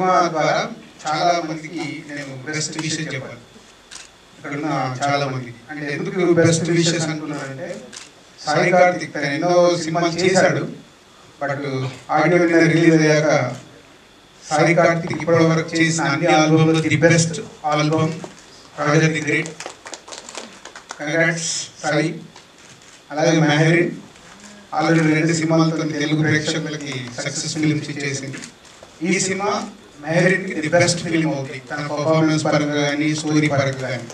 cinema ద్వారా చాలా మందికి నేను బెస్ట్ విషయం చెప్పాను ఇక్కడ ఉన్న చాలా మందికి అంటే ఎందుకు బెస్ట్ విషెస్ అంటున్నానంటే సాయి కార్తిక్ తను ఎన్నో సినిమాలు చేశాడు బట్ ఆడియో మీద రిలీజ్ అయ్యాక సాయి కార్తిక్ ఇప్పటి వరకు చేసిన అన్ని ఆల్బమ్లో the best album Raja the great congrats Sai అలాగే మెహరీన్ ఆల్రెడీ రెండు సినిమాలతో తెలుగు ప్రేక్షకులకి సక్సెస్ ఫిలిమ్స్ చేసింది ఈ సినిమా మెహరీన్కి ది బెస్ట్ ఫిలిం అవుతుంది తన పర్ఫార్మెన్స్ పరంగా కానీ స్టోరీ పరంగా కానీ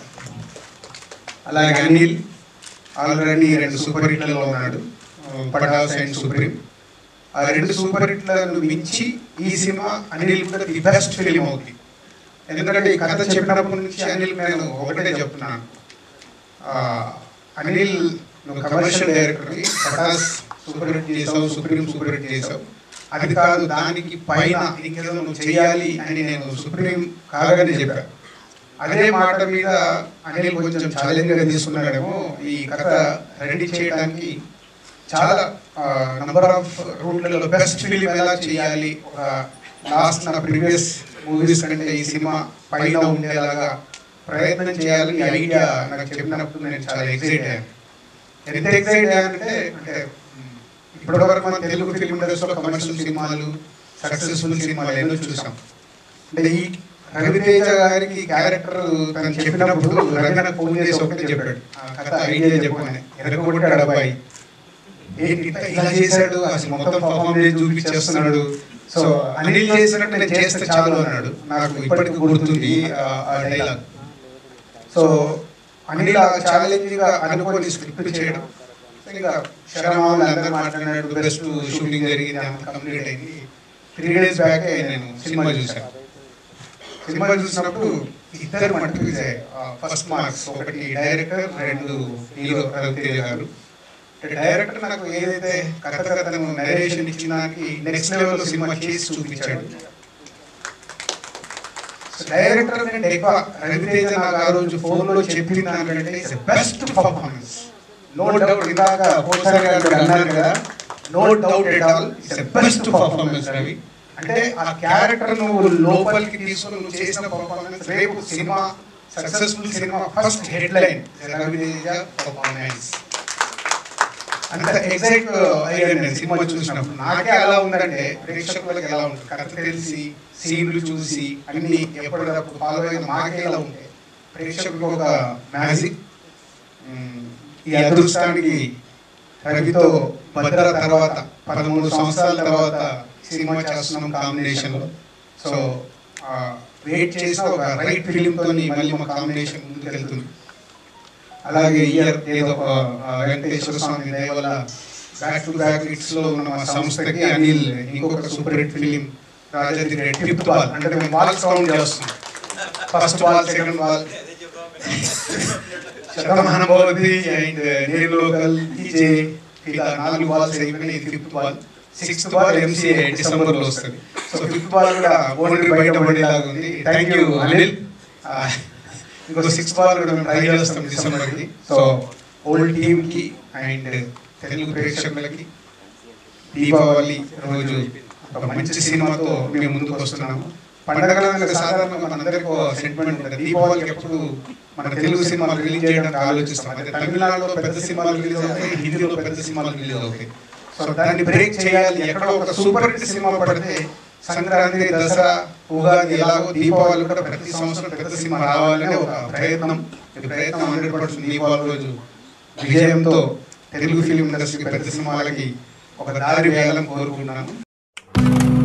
అలాగే అనిల్ ఆల్రెడీ రెండు సూపర్ హిట్లలో ఉన్నాడు పటాస్ అండ్ సుప్రీం ఆ రెండు సూపర్ హిట్లను మించి ఈ సినిమా అనిల్ కూడా ది బెస్ట్ ఫిలిం అవుతుంది ఎందుకంటే ఈ కథ చెప్పినప్పటి నుంచి అనిల్ నేను ఒకటే చెప్తున్నాను ఆ, అనిల్ నువ్వు commercial director Patas super hit చేసావు సుప్రీం సూపర్ హిట్ చేసావు అది కాదు దానికి పైన ఇంకేదో నువ్వు చేయాలి అని నేను సుప్రీం కాగానే చెప్పాను అదే మాట మీద అనిల్ కొంచెం ఛాలెంజ్ గా తీసుకున్నాడేమో ఈ కథ రెడీ చేయడానికి చాలా నంబర్ ఆఫ్ రూట్లలో బెస్ట్ ఫిలిం ఎలా చేయాలి ఒక లాస్ట్ నా ప్రీవియస్ మూవీస్ కంటే ఈ సినిమా పైన ఉండేలాగా ప్రయత్నం చేయాలి ఈ ఐడియా నాకు చెప్పినప్పుడు నేను చాలా ఎక్సైట్ అయ్యాను ఎంత ఎక్సైట్ అయ్యానంటే అంటే ఇప్పటి వరకు మన తెలుగు ఫిలిం ఇండస్ట్రీలో కమర్షియల్ సినిమాలు సక్సెస్ఫుల్ సినిమాలు ఎన్నో చూసాం అంటే ఈ రవితేజ గారికి క్యారెక్టర్ తను చెప్పినప్పుడు రంగన ఫోన్ చేసి ఒకటే చెప్పాడు ఆ కథ ఐడియా చెప్పమని ఎరగొట్టాడు అబ్బాయి ఏంటి ఇంత ఇలా చేశాడు అసలు మొత్తం పర్ఫామ్ చేసి చూపించేస్తున్నాడు సో అనిల్ చేసినట్టు నేను చేస్తే చాలు అన్నాడు నాకు ఇప్పటికీ గుర్తుంది ఆ- ఆ డైలాగ్ సో అనిల్ ఛాలెంజ్ గా అనుకోని స్క్రిప్ట్ చేయడం ఇంకా శరమావులు అందరూ మాట్లాడినట్టు బెస్ట్ షూటింగ్ జరిగింది అంత కంప్లీట్ అయింది త్రీ డేస్ బ్యాక్ నేను సినిమా చూశాను సినిమా చూసినప్పుడు ఇద్దరు మట్టుకు ఫస్ట్ మార్క్స్ ఒకటి డైరెక్టర్ రెండు హీరో రవితేజ గారు డైరెక్టర్ నాకు ఏదైతే కథ కథను నరేషన్ ఇచ్చిన దానికి నెక్స్ట్ లెవెల్ సినిమా చేసి చూపించాడు డైరెక్టర్ కంటే ఎక్కువ రవితేజ నాకు ఆ రోజు ఫోన్ లో చెప్పిన దానికంటే బెస్ట్ పర్ఫార్మెన్స్ నో డౌట్ ఇందాక పోసారి గారు అన్నారు కదా no doubt at all it's best performance Ravi అంటే ఆ క్యారెక్టర్ నువ్వు లోపలికి తీసుకొని నువ్వు చేసిన పర్ఫార్మెన్స్ రేపు సినిమా సక్సెస్ఫుల్ సినిమా first headline Raviteja performance అంత ఎగ్జైట్ అయ్యాను నేను సినిమా చూసినప్పుడు నాకే ఎలా ఉందంటే ప్రేక్షకులకు ఎలా ఉంటుంది కథ తెలిసి సీన్లు చూసి అన్ని ఎప్పటికప్పుడు ఫాలో అయిన మాకే ఎలా ఉంటాయి ప్రేక్షకులకు ఒక మ్యాజిక్ ఈ అదృష్టానికి రవితో భద్ర తర్వాత పదమూడు సంవత్సరాల తర్వాత సినిమా చేస్తున్నాం కాంబినేషన్లో సో వెయిట్ చేసిన ఒక రైట్ ఫిలింతోని మళ్ళీ మా కాంబినేషన్ ముందుకు వెళ్తుంది అలాగే ఇయర్ ఏదో ఆ, ఆ, వెంకటేశ్వర స్వామి దయ వల్ల బ్యాక్ టు బ్యాక్ హిట్స్ లో ఉన్న మా సంస్థకి అనిల్ ఇంకొక super hit film Raja the great fifth ball అంటే మేము బాల్స్ కౌంట్ చేస్తున్నాం first ball second ball Shatamanam Bhavati and నేను లోకల్ టీజే ఇలా నాలుగు బాల్స్ అయిపోయినాయి ఇది fifth ball sixth ball MCA December లో వస్తుంది సో ఫిఫ్త్ బాల్ కూడా ఓన్లీ బయట పడేలాగా ఉంది థ్యాంక్ యూ అనిల్ ఆ, ఇంకో సిక్స్ బాల్ కూడా మేము ట్రై చేస్తాం డిసెంబర్కి సో ఓల్డ్ టీమ్కి అండ్ తెలుగు ప్రేక్షకులకి దీపావళి రోజు ఒక మంచి సినిమాతో మేము ముందుకు వస్తున్నాము పండగల అనగా సాధారణంగా మనందరికీ ఒక సెంటిమెంట్ ఉంటుంది దీపావళికి ఎప్పుడు మన తెలుగు సినిమాలు రిలీజ్ చేయడానికి ఆలోచిస్తాం అదే తమిళనాడులో పెద్ద సినిమాలు రిలీజ్ అవుతాయి హిందీలో పెద్ద సినిమాలు రిలీజ్ అవుతాయి సో దాన్ని బ్రేక్ చేయాలి ఎక్కడో ఒక సూపర్ హిట్ సినిమా పడితే సంక్రాంతి దసరా ఉగాది ఎలాగో దీపావళి కూడా ప్రతి సంవత్సరం పెద్ద సినిమా రావాలనే ఒక ప్రయత్నం ఈ ప్రయత్నం హండ్రెడ్ పర్సెంట్ దీపావళి రోజు విజయంతో తెలుగు ఫిలిం ఇండస్ట్రీ పెద్ద సినిమాలకి ఒక దారి వేయాలని కోరుకుంటున్నాను